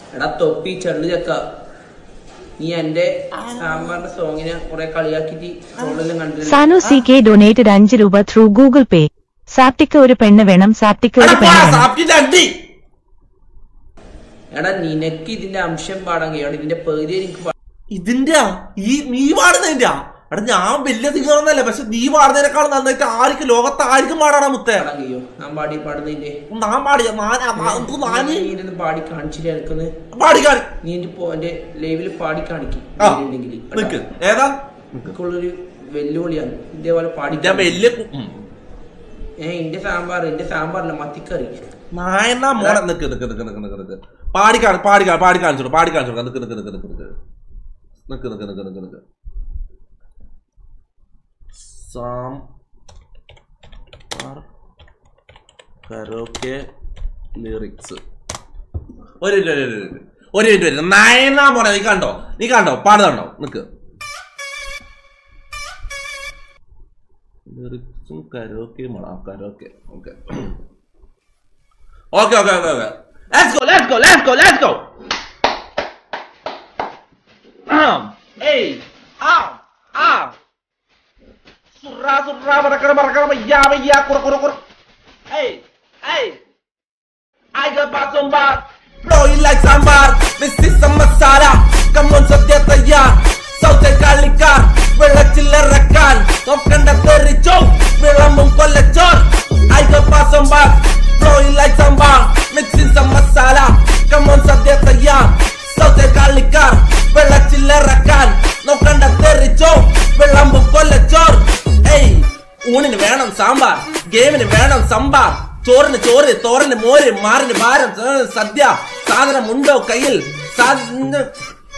എടാ തൊപ്പി ചെള്ളു ചക്ക നീ എന്റെ സാമ്പാറിന്റെ സോങ്ങിനെ കുറെ കളിയാക്കിട്ട് ഫോണിലും കണ്ടില്ല സാനു സി കെ ഡൊനേറ്റഡ് അഞ്ച് രൂപ ത്രൂ ഗൂഗിൾ പേ സാപ്റ്റിക്ക് ഒരു പെണ്ണ് വേണം സാപ്റ്റിക്ക് ഒരു പെണ്ണ് വേണം സാപ്പിന്റെ അണ്ടി എടാ നിനക്ക് ഇതിന്റെ അംശം പാടാൻ കഴിയും ഇതിന്റെ പകുതി എനിക്ക് പാ- ഇതിന്റെ ഈ നീ പാടുന്നതിന്റെ എടാ ഞാൻ വലിയ സിംഗറൊന്നല്ല പക്ഷെ നീ പാടുന്നതിനേക്കാൾ നന്നായിട്ട് ആർക്കും ലോകത്ത് ആർക്കും പാടാടാ മുത്തേ പാടാൻ കഴിയോ ഞാൻ പാടി പാടുന്നതിന്റെ ഞാൻ പാടിയ നാന് നീ ഇരുന്ന് പാടി കാണിച്ചിട്ട് എനിക്കൊന്ന് പാടിക്കാൻ നീ എന്റെ പോ- എന്റെ ലൈവിൽ പാടി കാണിക്കും ആ നിക്ക് ഏതാ എനിക്കുള്ളൊരു വെല്ലുവിളിയാണ് ഇതേപോലെ പാടി ഞാൻ വലിയ കു- ഉം. ഏ എന്റെ സാമ്പാർ എന്റെ സാമ്പാറില്ല മത്തിക്കറി നായനാ മോനെ നിക്ക് നിക്ക് നിക്ക് നിക്ക് നിക്ക് നിക്ക് പാടി കാണി പാടി കാണി പാടി കാണിച്ചോളൂ പാടി കാണിച്ചോളൂ നിക്ക് നിക്ക് നിക്ക് നിക്ക് നിക്ക് നിക്ക് നിക്ക് നിക്ക് നിക്ക് നിക്ക് സാം കരോക്കെ ലിറിക്സ് ഒരു മിനിറ്റ് ഒരു മിനിറ്റ് ഒരു മിനിറ്റ് വരും നയനാ മോനെ നീ കണ്ടോ നീ കണ്ടോ പാടുന്നുണ്ടോ നിക്ക് ലിറിക്സും കരോക്കെ മോളാ karaoke okay Okay, okay, okay, okay. Let's go, let's go, let's go, let's go. Um, hey, ah, ah. Surra, surra, barakara, barakara, bayya, bayya, kura, kura, kura. Hey, hey. I got back some bar. Bro, you like sambar? This is some masala. Come on, sadya തയ്യാർ സൗത്തെ കളിക്കാർ വെള്ളച്ചില്ലറക്കാൻ നോക്കണ്ട തെറിച്ചോ വിളമ്പും കൊല്ലച്ചോർ I got back some bar. Flowing like sambar, mixing some masala. Come on, sadya തയ്യാർ സൗത്തെ കളിക്കാർ വെള്ളച്ചില്ലറക്കാൻ നോക്കണ്ട തെറിച്ചോ വിളമ്പും കൊല്ലച്ചോർ ഏയ് ഊണിന് വേണം സാമ്പാർ ഗെയിമിന് വേണം സംഭാർ ചോറിന് ചോറ് തോറിന് മോര് മാറിന് ഭാരം ഏ, സദ്യ സാധനം ഉണ്ടോ കയ്യിൽ സാധന-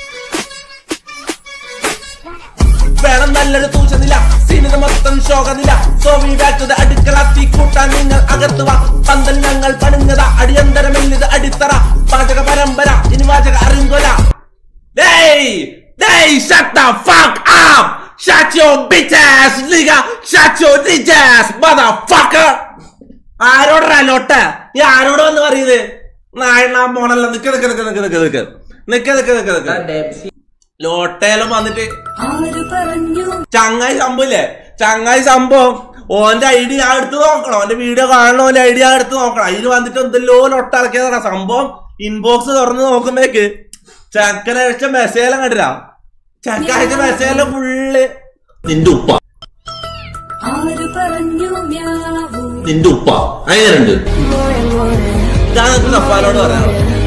വേണം നല്ലൊരു തൂച്ചനില സീനിന് മൊത്തം ശോകനില സോ വി ബാക്ക് ടു അടുക്കള തീ കൂട്ടാൻ നിങ്ങൾ അകത്ത് വാ പന്തൽ ഞങ്ങൾ പണിഞ്ഞതാ അടിയന്തരമില്ലത് അടിത്തറ പാചക പരമ്പര ഇനി വാചക അറിയുകൊല Hey! Hey! Shut the fuck up! Shut your bitch ass, nigga! Shut your bitch ass, motherfucker! ആരോടാ ലോട്ട നീ ആരോട് വന്ന് പറയുന്നത് നായണ മോണല്ല നിക്ക് നിക്ക് നിക്ക് നിക്ക് നിക്ക് നിക്ക് നിക്ക് നിക്ക് നിക്ക് നിക്ക് ഡെബ്സി ലോട്ടയിലും വന്നിട്ട് ചങ്ങായി സംഭവമില്ലേ ചങ്ങായി സംഭവം ഓന്റെ ഐഡി ഞാൻ എടുത്ത് നോക്കണം ഓന്റെ വീഡിയോ കാണണം ഓന്റെ ഐഡി ഞാൻ എടുത്ത് നോക്കണം അതിന് വന്നിട്ട് എന്തെല്ലോ ലൊട്ട ഇറക്കിയതാണ് സംഭവം ഇൻബോക്സ് തുറന്ന് നോക്കുമ്പോഴേക്ക് ചക്കനെ അയച്ച മെസ്സേജ് കണ്ടില്ല ചക്ക അയച്ച മെസ്സേജ് ഫുള്ള് നിന്റെ ഉപ്പ ആര് പറഞ്ഞു മ്യാവൂ നിന്റെ ഉപ്പ അങ്ങനെയുണ്ട് മോളെ മോളെ ഞാൻ നിങ്ങൾക്ക് സഫാനോട് പറയാം